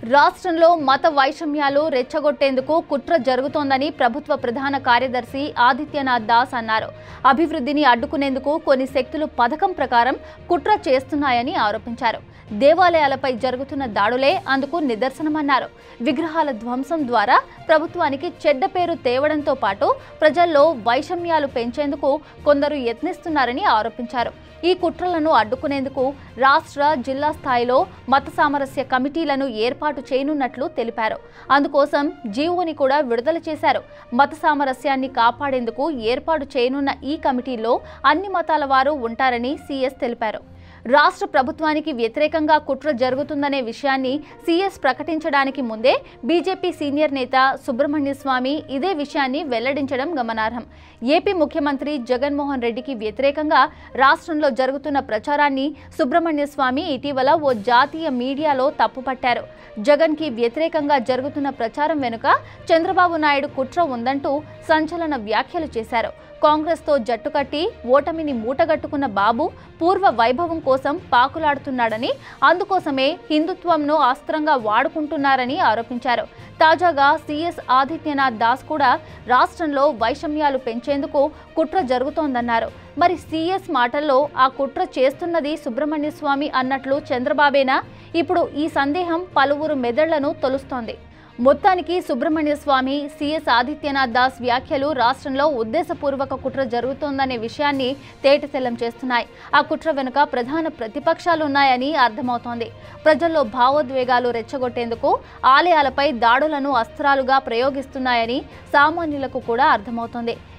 రాష్ట్రంలో మత వైషమ్యాలు రెచ్చగొట్టేందుకు కుట్ర జరుగుతోందని ప్రభుత్వ ప్రధాన కార్యదర్శి ఆదిత్యనాథ్ దాస్ అన్నారు అభివృద్ధిని అడ్డుకునేందుకు కొన్ని శక్తులు పథకం ప్రకారం కుట్ర చేస్తున్నాయని ఆరోపించారు దేవాలయాలపై జరుగుతున్న దాడులే అందుకు నిదర్శనమన్నారు విగ్రహాల ధ్వంసం ద్వారా ప్రభుత్వానికి చెడ్డ పేరు తేవడంతో పాటు ప్రజల్లో వైషమ్యాలు పెంచేందుకు కొందరు యత్నిస్తున్నారని ఆరోపించారు ఈ కుట్రలను అడ్డుకునేందుకు రాష్ట్ర జిల్లా స్థాయిలో మత సామరస్య కమిటీలను ఏర్పాటు చేయనున్నట్లు తెలిపారు అందుకోసం జీవోని కూడా విడుదల చేశారు మత సామరస్యాన్ని కాపాడేందుకు ఏర్పాటు చేయనున్న ఈ కమిటీలో అన్ని మతాల వారు ఉంటారని సీఎస్ తెలిపారు రాష్ట్ర ప్రభుత్వానికి వ్యతిరేకంగా కుట్ర జరుగుతుందనే విషయాన్ని సీఎస్ ప్రకటించడానికి ముందే బీజేపీ సీనియర్ నేత సుబ్రహ్మణ్య స్వామి ఇదే విషయాన్ని వెల్లడించడం గమనార్హం ఏపీ ముఖ్యమంత్రి జగన్మోహన్ రెడ్డికి వ్యతిరేకంగా రాష్ట్రంలో జరుగుతున్న ప్రచారాన్ని సుబ్రహ్మణ్య స్వామి ఇటీవల ఓ జాతీయ మీడియాలో తప్పుపట్టారు జగన్కి వ్యతిరేకంగా జరుగుతున్న ప్రచారం వెనుక చంద్రబాబు నాయుడు కుట్ర ఉందంటూ సంచలన వ్యాఖ్యలు చేశారు కాంగ్రెస్తో జట్టు కట్టి ఓటమిని మూటగట్టుకున్న బాబు పూర్వ వైభవం కోసం పాకులాడుతున్నాడని అందుకోసమే హిందుత్వంను అస్త్రంగా వాడుకుంటున్నారని ఆరోపించారు తాజాగా సీఎస్ ఆదిత్యనాథ్ దాస్ కూడా రాష్ట్రంలో వైషమ్యాలు పెంచేందుకు కుట్ర జరుగుతోందన్నారు మరి సీఎస్ మాటల్లో ఆ కుట్ర చేస్తున్నది సుబ్రహ్మణ్య స్వామి అన్నట్లు చంద్రబాబేనా ఇప్పుడు ఈ సందేహం పలువురు మెదళ్లను తొలుస్తోంది మొత్తానికి సుబ్రహ్మణ్య స్వామి సీఎస్ ఆదిత్యనాథ్ దాస్ వ్యాఖ్యలు రాష్ట్రంలో ఉద్దేశపూర్వక కుట్ర జరుగుతోందనే విషయాన్ని తేటతెల్లం చేస్తున్నాయి ఆ కుట్ర వెనుక ప్రధాన ప్రతిపక్షాలున్నాయని అర్థమవుతోంది ప్రజల్లో భావోద్వేగాలు రెచ్చగొట్టేందుకు ఆలయాలపై దాడులను అస్త్రాలుగా ప్రయోగిస్తున్నాయని సామాన్యులకు కూడా అర్థమవుతోంది